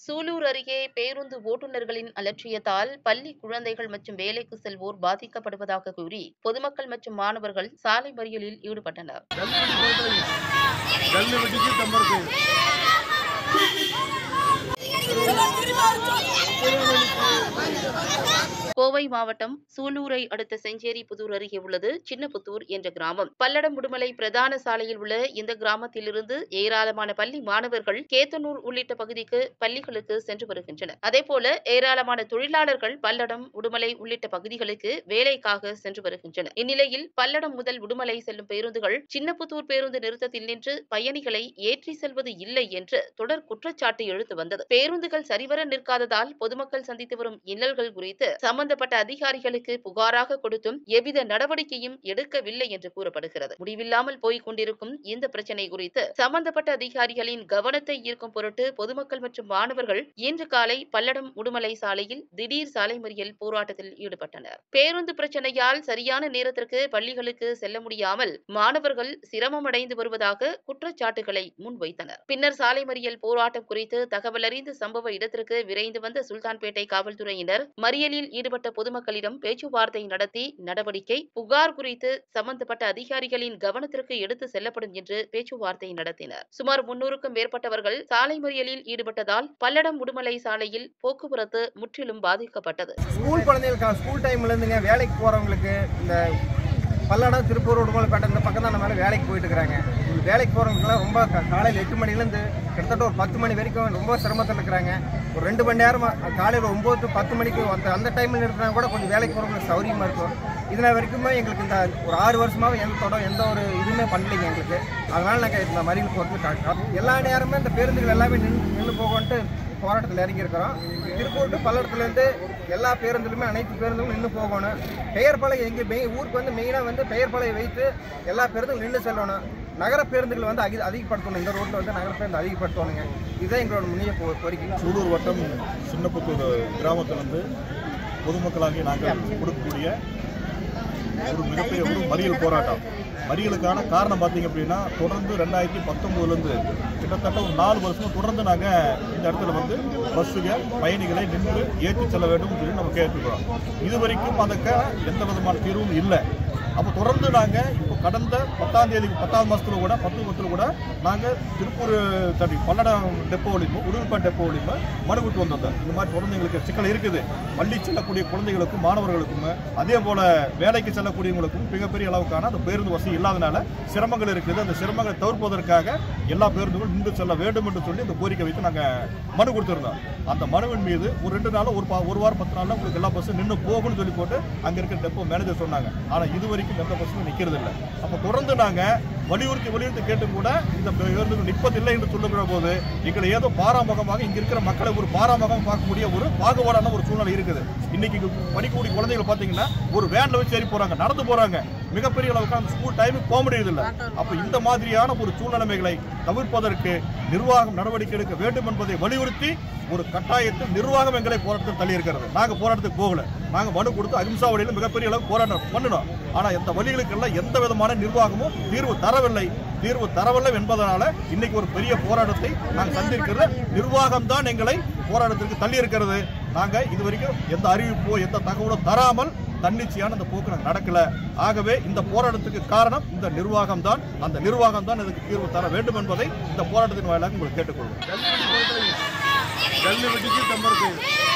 சூலூர் அருகே பேருந்து ஓட்டுநர்களின் அலட்சியத்தால் பள்ளி குழந்தைகள் மற்றும் வேலைக்கு செல்வோர் பாதிக்கப்படுவதாக கூறி பொதுமக்கள் மற்றும் மாணவர்கள் சாலை மறியலில் ஈடுபட்டனர் ஜல்லி வெட்டிக்கு தம்பருக்கு கோவை மாவட்டம் சூலூரை அடுத்த செஞ்சேரி புதூர் அருகே உள்ளது சின்னபுத்தூர் என்ற கிராமம் பல்லடம் உடுமலை பிரதான சாலையில் உள்ள இந்த கிராமத்திலிருந்து ஏராளமான பள்ளி மாணவர்கள் கேத்தனூர் உள்ளிட்ட பகுதிக்கு பள்ளிகளுக்கு சென்று வருகின்றனர் அதேபோல ஏராளமான தொழிலாளர்கள் பல்லடம் உடுமலை உள்ளிட்ட பகுதிகளுக்கு வேலைக்காக சென்று வருகின்றனர் இந்நிலையில் பல்லடம் முதல் உடுமலை செல்லும் பேருந்துகள் சின்னபுத்தூர் பேருந்து நிறுத்தத்தில் நின்று பயணிகளை ஏற்றி செல்வது இல்லை என்று தொடர் குற்றச்சாட்டு எழுத்து வந்தது பேருந்துகள் சரிவர நிற்காததால் பொதுமக்கள் சந்தித்து வரும் இன்னல்கள் குறித்து சம்பந்தப்பட்ட அதிகாரிகளுக்கு புகாராக கொடுத்தும் எவ்வித நடவடிக்கையும் எடுக்கவில்லை என்று கூறப்படுகிறது முடிவில்லாமல் போய்க் கொண்டிருக்கும் இந்த பிரச்சனை குறித்து சம்பந்தப்பட்ட அதிகாரிகளின் கவனத்தை ஈர்க்கும் பொருட்டு பொதுமக்கள் மற்றும் மாணவர்கள் இன்று காலை பல்லடம் உடுமலை சாலையில் திடீர் சாலை மறியல் போராட்டத்தில் ஈடுபட்டனர் பேருந்து பிரச்சனையால் சரியான நேரத்திற்கு பள்ளிகளுக்கு செல்ல முடியாமல் மாணவர்கள் சிரமமடைந்து வருவதாக குற்றச்சாட்டுகளை முன்வைத்தனர் பின்னர் சாலை மறியல் போராட்டம் குறித்து தகவல் அறிந்து சம்பவ இடத்திற்கு விரைந்து வந்த சுல்தான்பேட்டை காவல்துறையினர் மறியலில் ஈடுபட்ட பொதுமக்களிடம் பேச்சுவார்த்தை நடத்தி நடவடிக்கை புகார் குறித்து சம்பந்தப்பட்ட அதிகாரிகளின் கவனத்திற்கு எடுத்து செல்லப்படும் என்று பேச்சுவார்த்தை நடத்தினர் சுமார் முன்னூறுக்கும் மேற்பட்டவர்கள் சாலை மறியலில் ஈடுபட்டதால் பல்லடம் உடுமலை சாலையில் போக்குவரத்து முற்றிலும் பாதிக்கப்பட்டது ஸ்கூல் குழந்தைகளுக்கு ஸ்கூல் டைம்ல இருந்துங்க வேலைக்கு போறவங்களுக்கு இந்த பல்லடம் திருப்பூர் உடுமலைப்பேட்டை இந்த பக்கம் தான் நம்ம மேலே வேலைக்கு போயிட்டு இருக்கிறாங்க இந்த வேலைக்கு போறவங்களுக்குலாம் ரொம்ப க- காலையில் எட்டு மணிலேருந்து கிட்டத்தட்ட ஒரு பத்து மணி வரைக்கும் ரொம்ப சிரமத்தில் இருக்கிறாங்க ஒரு ரெண்டு மணி நேரமா காலையில் ஒம்பது to பத்து மணிக்கு அந்த அந்த டைமில் இருக்கிறா கூட கொஞ்சம் வேலைக்கு போகிறவங்களுக்கு சௌரியமாக இருக்கும் இதனால் வரைக்குமே எங்களுக்கு இந்த ஒரு ஆறு வருஷமாவே எந்த தொடர் எந்த ஒரு இதுவுமே பண்ணலைங்க எங்களுக்கு அதனால நாங்கள் இந்த மறியல் போகிறது எல்லா நேரமும் இந்த பேருந்துகள் எல்லாமே நின்று நின்று போகன்ட்டு போராட்டத்தில் இறங்கி இருக்கிறோம் திருப்பூர் to பல்லடத்துலேருந்து எல்லா பேருந்துலுமே அனைத்து பேருந்தும் நின்று போகணும் பெயர் பலகை எங்கே மெய் ஊருக்கு வந்து மெயினாக வந்து பெயர் பலகை வைத்து எல்லா பேருந்தும் நின்று செல்லணும் நகர பேருந்துகள் வந்து அதிக அதிகப்படுத்தணும் இந்த ரோட்டில் வந்து நகர பேருந்து அதிகப்படுத்தணுங்க இதுதான் எங்களோட முன்னிய கோ- கோரிக்கை சூலூர் வட்டம் சின்னப்புத்தூர் கிராமத்திலிருந்து பொதுமக்களாகிய நாங்கள் கொடுக்கக்கூடிய ஒரு மிகப்பெரிய ஒரு மறியல் போராட்டம் மறியலுக்கான காரணம் பார்த்தீங்க அப்படின்னா தொடர்ந்து ரெண்டாயிரத்தி பத்தொம்போதுலேருந்து கிட்டத்தட்ட ஒரு நாலு வருஷம் தொடர்ந்து நாங்கள் இந்த இடத்துல வந்து பஸ்ஸுக பயணிகளை நின்று ஏற்றி செல்ல வேண்டும் சொல்லி நம்ம கேட்டுக்கிறோம் இது வரைக்கும் அதுக்கு எந்த விதமான தீர்வும் இல்லை அப்போ தொடர்ந்து நாங்கள் இப்போ கடந்த பத்தாம் தேதி பத்தாம் மாதத்துல கூட பத்து பத்தில் கூட நாங்கள் திருப்பூர் தடி பல்லடம் டெப்போலையும் உடுப்பா டெப்போலையும் மனு விட்டு வந்தோம் இந்த மாதிரி தொடர்ந்து எங்களுக்கு சிக்கல் இருக்குது பள்ளி செல்லக்கூடிய குழந்தைகளுக்கும் மாணவர்களுக்கும் அதே போல வேலைக்கு செல்லக்கூடியவங்களுக்கும் மிகப்பெரிய அளவுக்கான அந்த பேருந்து வசதி இல்லாதனால சிரமங்கள் இருக்குது அந்த சிரமங்களை தவிர்ப்பதற்காக எல்லா பேருந்துகளும் நின்று செல்ல வேண்டும் என்று சொல்லி இந்த கோரிக்கை வைத்து நாங்கள் மனு கொடுத்துருந்தோம் அந்த மனுவின் மீது ஒரு ரெண்டு நாள் ஒரு பா ஒரு வாரம் பத்து நாள்ல உங்களுக்கு எல்லா பஸ்ஸும் நின்று போகணும்னு சொல்லி போட்டு அங்கே இருக்கிற டெப்போ மேனேஜர் சொன்னாங்க ஆனால் இது வரைக்கும் எந்த பஸ்ஸும் நிற்கிறது இல்லை அப்போ தொடர்ந்து நாங்கள் வலியுறுத்தி வலியுறுத்தி கேட்டும் கூட இந்த பேருந்துகள் நிற்பதில்லை என்று சொல்லுகிற போது எங்களை ஏதோ பாராமுகமாக இங்க இருக்கிற மக்களை ஒரு பாராமுகம் பார்க்கக்கூடிய ஒரு பாகுபாடான ஒரு சூழ்நிலை இருக்குது இன்னைக்கு இங்க படிக்கக்கூடிய குழந்தைகள் பார்த்தீங்கன்னா ஒரு வேன்ல வச்சு ஏறி போறாங்க நடந்து போறாங்க மிகப்பெரிய அளவுக்கு அந்த ஸ்கூல் டைமுக்கு போக முடியறதில்ல அப்ப இந்த மாதிரியான ஒரு சூழ்நிலைமைகளை தவிர்ப்பதற்கு நிர்வாகம் நடவடிக்கை எடுக்க வேண்டும் என்பதை வலியுறுத்தி ஒரு கட்டாயத்தில் நிர்வாகம் எங்களை போராட்டத்தில் தள்ளி இருக்கிறது நாங்க போராட்டத்துக்கு போகல நாங்க மனு கொடுத்து அகிம்சா வழியில் மிகப்பெரிய அளவுக்கு போராட்டம் பண்ணணும் ஆனா இந்த வழிகளுக்கெல்லாம் எந்த விதமான நிர்வாகமும் தீர்வு தரவில்லை தீர்வு தரவில்லை என்பதனால இன்னைக்கு ஒரு பெரிய போராட்டத்தை நாங்கள் சந்திருக்கிறது நிர்வாகம் தான் எங்களை போராட்டத்திற்கு தள்ளி இருக்கிறது நாங்க இது வரைக்கும் எந்த அறிவிப்போ எந்த தகவலும் தராமல் தன்னிச்சையான இந்த போக்கு நாங்கள் நடக்கல ஆகவே இந்த போராட்டத்துக்கு காரணம் இந்த நிர்வாகம் தான் அந்த நிர்வாகம் தான் இதுக்கு தீர்வு தர வேண்டும் என்பதை இந்த போராட்டத்தின் வாயிலாக உங்களுக்கு கேட்டுக்கொள்வோம் ஜல்லி வெட்டிக்கு தம்பருக்கு